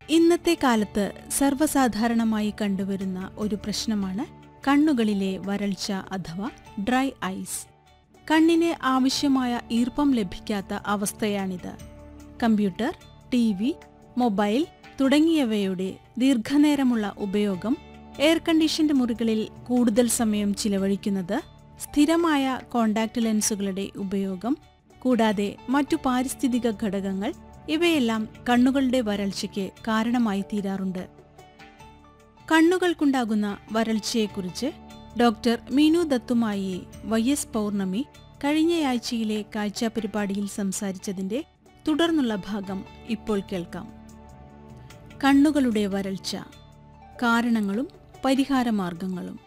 ഇന്നത്തെ കാലത്ത് സർവ്വസാധാരണമായി കണ്ടുവരുന്ന ഒരു പ്രശ്നമാണ് കണ്ണുകളിലെ വരൾച്ച അഥവാ ഡ്രൈ ഐസ് കണ്ണിന് ആവശ്യമായ ഈർപ്പം ലഭിക്കാത്ത അവസ്ഥയാണിത് കമ്പ്യൂട്ടർ ടി വി മൊബൈൽ തുടങ്ങിയവയുടെ ദീർഘനേരമുള്ള ഉപയോഗം എയർ കണ്ടീഷൻഡ് മുറികളിൽ കൂടുതൽ സമയം ചിലവഴിക്കുന്നത് സ്ഥിരമായ കോണ്ടാക്ട് ലെൻസുകളുടെ ഉപയോഗം കൂടാതെ മറ്റു പാരിസ്ഥിതിക ഘടകങ്ങൾ ഇവയെല്ലാം കണ്ണുകളുടെ വരൾച്ചയ്ക്ക് കാരണമായി തീരാറുണ്ട് കണ്ണുകൾക്കുണ്ടാകുന്ന വരൾച്ചയെക്കുറിച്ച് ഡോക്ടർ മീനു ദത്തുമായി വൈ എസ് പൗർണമി കഴിഞ്ഞയാഴ്ചയിലെ കാഴ്ച പരിപാടിയിൽ സംസാരിച്ചതിന്റെ തുടർന്നുള്ള ഭാഗം ഇപ്പോൾ കേൾക്കാം കണ്ണുകളുടെ വരൾച്ച കാരണങ്ങളും പരിഹാരമാർഗങ്ങളും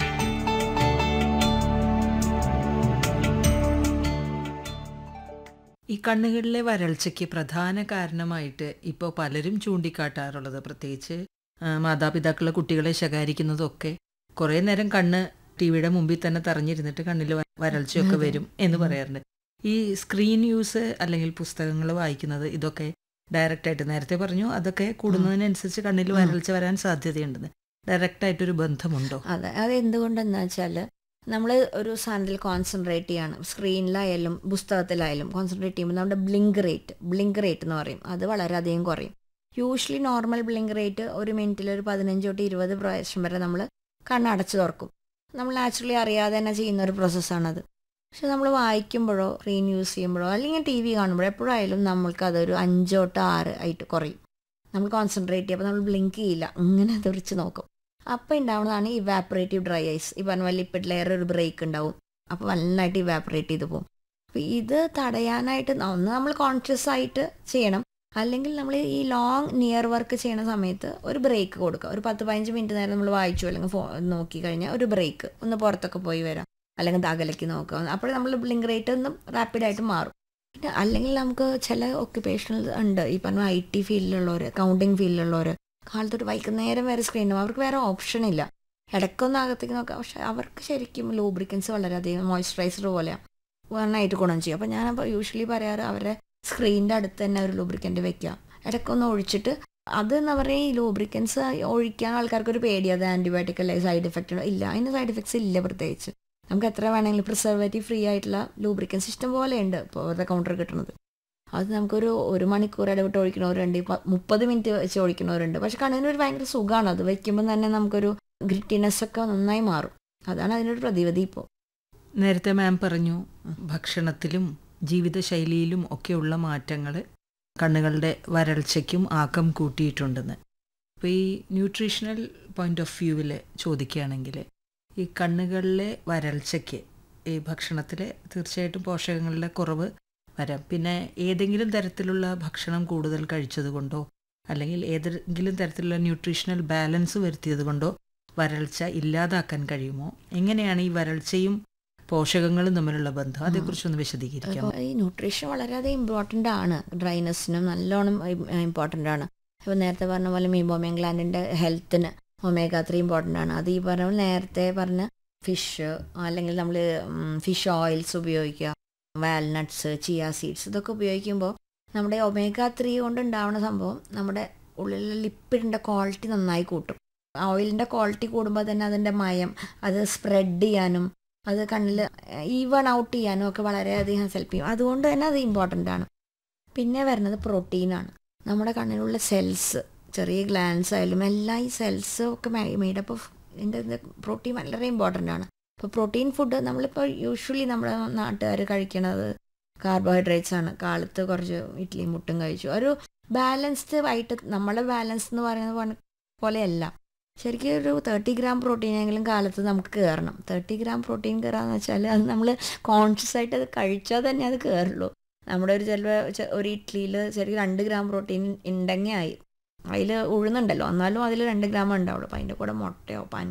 ഈ കണ്ണുകളിലെ വരൾച്ചയ്ക്ക് പ്രധാന കാരണമായിട്ട് ഇപ്പോൾ പലരും ചൂണ്ടിക്കാട്ടാറുള്ളത് പ്രത്യേകിച്ച് ആ, മാതാപിതാക്കളെ കുട്ടികളെ ശകാരിക്കുന്നതൊക്കെ കുറേ നേരം കണ്ണ് ടി വിയുടെ മുമ്പിൽ തന്നെ തറഞ്ഞിരുന്നിട്ട് കണ്ണിൽ വ- വരൾച്ചയൊക്കെ വരും എന്ന് പറയാറുണ്ട് ഈ സ്ക്രീൻ യൂസ് അല്ലെങ്കിൽ പുസ്തകങ്ങൾ വായിക്കുന്നത് ഇതൊക്കെ ഡയറക്റ്റ് ആയിട്ട് നേരത്തെ പറഞ്ഞു അതൊക്കെ കൂടുന്നതിനനുസരിച്ച് കണ്ണിൽ വരൾച്ച വരാൻ സാധ്യതയുണ്ടെന്ന് ഡയറക്റ്റ് ആയിട്ടൊരു ബന്ധമുണ്ടോ അതെ അത് എന്തുകൊണ്ടെന്ന് വെച്ചാൽ നമ്മൾ ഒരു സാധനത്തിൽ കോൺസെൻട്രേറ്റ് ചെയ്യണം സ്ക്രീനിലായാലും പുസ്തകത്തിലായാലും കോൺസെൻട്രേറ്റ് ചെയ്യുമ്പോൾ നമ്മുടെ ബ്ലിങ്ക് റേറ്റ് ബ്ലിങ്ക് റേറ്റ് എന്ന് പറയും അത് വളരെയധികം കുറയും യൂഷ്വലി നോർമൽ ബ്ലിങ്ക് റേറ്റ് ഒരു മിനിറ്റിൽ ഒരു പതിനഞ്ച് തൊട്ട് ഇരുപത് പ്രാവശ്യം വരെ നമ്മൾ കണ്ണടച്ച് തുറക്കും നമ്മൾ നാച്ചുറലി അറിയാതെ തന്നെ ചെയ്യുന്ന ഒരു പ്രോസസ്സാണത് പക്ഷെ നമ്മൾ വായിക്കുമ്പോഴോ സ്ക്രീൻ യൂസ് ചെയ്യുമ്പോഴോ അല്ലെങ്കിൽ ടി വി കാണുമ്പോഴോ എപ്പോഴായാലും നമ്മൾക്ക് അതൊരു അഞ്ച് തൊട്ട് ആറ് ആയിട്ട് കുറയും നമ്മൾ കോൺസെൻട്രേറ്റ് ചെയ്യുമ്പോൾ നമ്മൾ ബ്ലിങ്ക് ചെയ്യില്ല അങ്ങനെ തുറിച്ച് നോക്കും അപ്പം ഉണ്ടാവുന്നതാണ് ഇവാപ്പറേറ്റീവ് ഡ്രൈ ഐസ് ഈ പറഞ്ഞ പോലെ ലിപ്പിഡ് ലെയർ ഒരു ബ്രേക്ക് ഉണ്ടാവും അപ്പോൾ നന്നായിട്ട് ഇവാപ്പറേറ്റ് ചെയ്ത് പോകും അപ്പോൾ ഇത് തടയാനായിട്ട് ന- ഒന്ന് നമ്മൾ കോൺഷ്യസ് ആയിട്ട് ചെയ്യണം അല്ലെങ്കിൽ നമ്മൾ ഈ ലോങ് നിയർ വർക്ക് ചെയ്യണ സമയത്ത് ഒരു ബ്രേക്ക് കൊടുക്കുക ഒരു പത്ത് പതിനഞ്ച് മിനിറ്റ് നേരം നമ്മൾ വായിച്ചു അല്ലെങ്കിൽ ഫോ നോക്കി കഴിഞ്ഞാൽ ഒരു ബ്രേക്ക് ഒന്ന് പുറത്തൊക്കെ പോയി വരാം അല്ലെങ്കിൽ അകലേക്ക് നോക്കുക അപ്പോൾ നമ്മൾ ബ്ലിങ്ക് റേറ്റ് ഒന്ന് റാപ്പിഡായിട്ട് മാറും പിന്നെ അല്ലെങ്കിൽ നമുക്ക് ചില ഒക്യുപ്പേഷണൽ ഉണ്ട് ഈ പറഞ്ഞ ഐ ടി ഫീൽഡിലുള്ളവർ അക്കൗണ്ടിങ് ഫീൽഡിലുള്ളവർ കാലത്തൊട്ട് വൈകുന്നേരം വരെ സ്ക്രീനും അവർക്ക് വേറെ ഓപ്ഷൻ ഇല്ല ഇടയ്ക്കൊന്ന് അകത്തേക്ക് നോക്കാം പക്ഷെ അവർക്ക് ശരിക്കും ലൂബ്രിക്കൻസ് വളരെയധികം മോയ്സ്ചറൈസർ പോലെയാണ് നന്നായിട്ട് ഗുണം ചെയ്യും അപ്പോൾ ഞാനപ്പോൾ യൂഷ്വലി പറയാറ് അവരുടെ സ്ക്രീനിൻ്റെ അടുത്ത് തന്നെ ഒരു ലൂബ്രിക്കൻ്റ് വെക്കുക ഇടയ്ക്കൊന്ന് ഒഴിച്ചിട്ട് അത് എന്ന് പറയുക ഈ ലൂബ്രിക്കൻസ് ഒഴിക്കാൻ ആൾക്കാർക്ക് ഒരു പേടി അത് ആൻറ്റിബയോട്ടിക് അല്ലെ സൈഡ് എഫക്റ്റ് ഇല്ല അതിന് സൈഡ് എഫക്ട്സ് ഇല്ല പ്രത്യേകിച്ച് നമുക്ക് എത്ര വേണമെങ്കിലും പ്രിസർവേറ്റീവ് ഫ്രീ ആയിട്ടുള്ള ലൂബ്രിക്കൻസ് ഇഷ്ടം പോലെ ഉണ്ട് ഇപ്പോൾ അവരുടെ കൗണ്ടർ കിട്ടുന്നത് അത് നമുക്കൊരു ഒരു മണിക്കൂർ ഇടവിട്ട് ഒഴിക്കണവരുണ്ട് ഈ പ- മുപ്പത് മിനിറ്റ് വെച്ച് ഒഴിക്കണവരുണ്ട് പക്ഷെ കണ്ണിന് ഒരു ഭയങ്കര സുഖമാണ് അത് വെക്കുമ്പോൾ തന്നെ നമുക്കൊരു ഗ്രിറ്റിനെസ് ഒക്കെ നന്നായി മാറും അതാണ് അതിനൊരു പ്രതിവിധി ഇപ്പോൾ നേരത്തെ മാം പറഞ്ഞു ഭക്ഷണത്തിലും ജീവിതശൈലിയിലും ഒക്കെയുള്ള മാറ്റങ്ങൾ കണ്ണുകളുടെ വരൾച്ചയ്ക്കും ആക്കം കൂട്ടിയിട്ടുണ്ടെന്ന് അപ്പോൾ ഈ ന്യൂട്രീഷണൽ പോയിന്റ് ഓഫ് വ്യൂവിൽ ചോദിക്കുകയാണെങ്കിൽ ഈ കണ്ണുകളിലെ വരൾച്ചയ്ക്ക് ഈ ഭക്ഷണത്തിൽ തീർച്ചയായിട്ടും പോഷകങ്ങളുടെ കുറവ് വരാം പിന്നെ ഏതെങ്കിലും തരത്തിലുള്ള ഭക്ഷണം കൂടുതൽ കഴിച്ചത് കൊണ്ടോ അല്ലെങ്കിൽ ഏതെങ്കിലും തരത്തിലുള്ള ന്യൂട്രീഷണൽ ബാലൻസ് വരുത്തിയത് കൊണ്ടോ വരൾച്ച ഇല്ലാതാക്കാൻ കഴിയുമോ എങ്ങനെയാണ് ഈ വരൾച്ചയും പോഷകങ്ങളും തമ്മിലുള്ള ബന്ധം അതേക്കുറിച്ചൊന്ന് വിശദീകരിക്കാം അപ്പോൾ ഈ ന്യൂട്രീഷൻ വളരെയധികം ഇമ്പോർട്ടൻ്റ് ആണ് ഡ്രൈനെസ്സിനും നല്ലോണം ഇമ്പോർട്ടൻ്റ് ആണ് ഇപ്പോൾ നേരത്തെ പറഞ്ഞ പോലെ മീബോമിയൻ ഗ്ലാൻഡിൻ്റെ ഹെൽത്തിന് ഒമേഗ ത്രീ ഇമ്പോർട്ടൻ്റ് ആണ് അത് ഈ പറഞ്ഞ പോലെ നേരത്തെ പറഞ്ഞ ഫിഷ് അല്ലെങ്കിൽ നമ്മൾ ഫിഷ് ഓയിൽസ് ഉപയോഗിക്കുക വാൽനട്ട്സ് ചിയ സീഡ്സ് ഇതൊക്കെ ഉപയോഗിക്കുമ്പോൾ നമ്മുടെ ഒമേഗ ത്രീ കൊണ്ട് ഉണ്ടാവുന്ന സംഭവം നമ്മുടെ ഉള്ളിലെ ലിപ്പിഡിൻ്റെ ക്വാളിറ്റി നന്നായി കൂട്ടും ഓയിലിൻ്റെ ക്വാളിറ്റി കൂടുമ്പോൾ തന്നെ അതിൻ്റെ മയം അത് സ്പ്രെഡ് ചെയ്യാനും അത് കണ്ണിൽ ഈവൺ ഔട്ട് ചെയ്യാനും ഒക്കെ വളരെയധികം ഹെൽപ്പ് ചെയ്യും അതുകൊണ്ട് തന്നെ അത് ഇമ്പോർട്ടൻ്റ് ആണ് പിന്നെ വരുന്നത് പ്രോട്ടീനാണ് നമ്മുടെ കണ്ണിലുള്ള സെൽസ് ചെറിയ ഗ്ലാൻസ് ആയാലും എല്ലാ ഈ സെൽസും ഒക്കെ മെയ്ഡപ്പ് ഓഫ് ഇതിൻ്റെ പ്രോട്ടീൻ വളരെ ഇമ്പോർട്ടൻ്റ് ആണ് അപ്പോൾ പ്രോട്ടീൻ ഫുഡ് നമ്മളിപ്പോൾ യൂഷ്വലി നമ്മുടെ നാട്ടുകാർ കഴിക്കണത് കാർബോഹൈഡ്രേറ്റ്സ് ആണ് കാലത്ത് കുറച്ച് ഇഡ്ഡലിയും മുട്ടും കഴിച്ചു ഒരു ബാലൻസ്ഡ് ആയിട്ട് നമ്മളെ ബാലൻസ് എന്ന് പറയുന്നത് പോലെ- പോലെയല്ല ശരിക്കും ഒരു തേർട്ടി ഗ്രാം പ്രോട്ടീനെങ്കിലും കാലത്ത് നമുക്ക് കയറണം തേർട്ടി ഗ്രാം പ്രോട്ടീൻ കയറാന്ന് വെച്ചാൽ അത് നമ്മൾ കോൺഷ്യസ് ആയിട്ട് അത് കഴിച്ചാൽ തന്നെ അത് കയറുള്ളൂ നമ്മുടെ ഒരു ചിലപ്പോൾ ഒരു ഇഡ്ഡലിയിൽ ശരിക്കും രണ്ട് ഗ്രാം പ്രോട്ടീൻ ഉണ്ടെങ്കിൽ ആയി അതിൽ ഉഴുന്നുണ്ടല്ലോ എന്നാലും അതിൽ രണ്ട് ഗ്രാം ഉണ്ടാവുള്ളൂ അപ്പം അതിൻ്റെ കൂടെ മുട്ടയോ പൻ